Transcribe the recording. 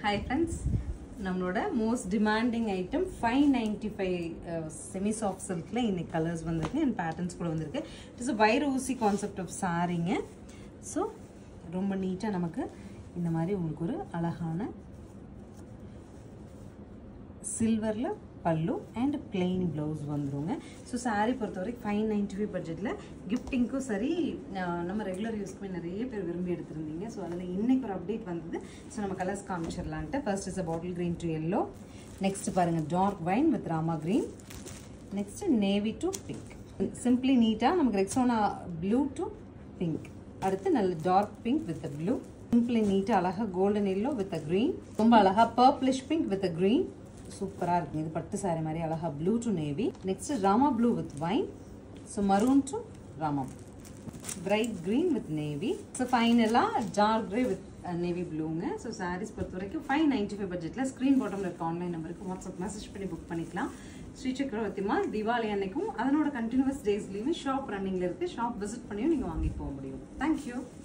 hi friends நம்மளோட most demanding item five ninety five semi soft சில்கில் இன்னைக்கு colours வந்திருக்கு அண்ட் பேட்டர்ன்ஸ் கூட வந்திருக்கு இட் இஸ் வைர ஊசி கான்செப்ட் ஆஃப் சாரீங்க ஸோ ரொம்ப நீட்டாக நமக்கு இந்த மாதிரி உங்களுக்கு ஒரு அழகான சில்வரில் பல்லு அண்ட் பிளெயின் ப்ளவுஸ் வந்துருங்க ஸோ சாரீ பொறுத்த வரைக்கும் ஃபைவ் நைன்டி ஃபைவ் பட்ஜெட்டில் கிஃப்டிங்க்கும் சரி அஹ் நம்ம ரெகுலர் யூஸ்க்குமே நிறைய பேர் விரும்பி எடுத்திருந்தீங்க ஸோ அதில் இன்னைக்கு ஒரு அப்டேட் வந்தது ஸோ நம்ம கலர்ஸ் காமிச்சிடலான்ட்டு first is a bottle green to yellow next பாருங்கள் dark wine with rama green next navy to pink simply நீட்டாக நமக்கு ரெக்ஸோனா ப்ளூ டு பிங்க் அடுத்து நல்ல dark pink with blue simply நீட்டாக அழகாக கோல்டன் எல்லோ வித் க்ரீன் ரொம்ப அழகாக பர்ப்ளிஷ் பிங்க் வித் க்ரீன் சூப்பராக இருக்குங்க இது பட்டு சாரி மாதிரி அழகாக blue to navy next rama blue with wine so maroon to rama bright green with navy so ஃபைனலாக டார்க் க்ரே வித் நேவி ப்ளூங்க ஸோ சாரீஸ் பொறுத்த வரைக்கும் ஃபைவ் நைன்டி ஃபைவ் பட்ஜெட்டில் ஸ்க்ரீன் பாட்டமில் இருக்க ஆன்லைன் நம்பருக்கு வாட்ஸ்அப் மெசேஜ் பண்ணி புக் பண்ணிக்கலாம் ஸ்ரீ சக்கரவர்த்திமா தீபாவளி அன்னைக்கும் அதனோட கண்டினியூஸ் டேஸ்லையுமே ஷாப் ரன்னிங்கில் இருக்குது ஷாப் விசிட் பண்ணியும் நீங்கள் வாங்கிட்டு போக முடியும் தேங்க்யூ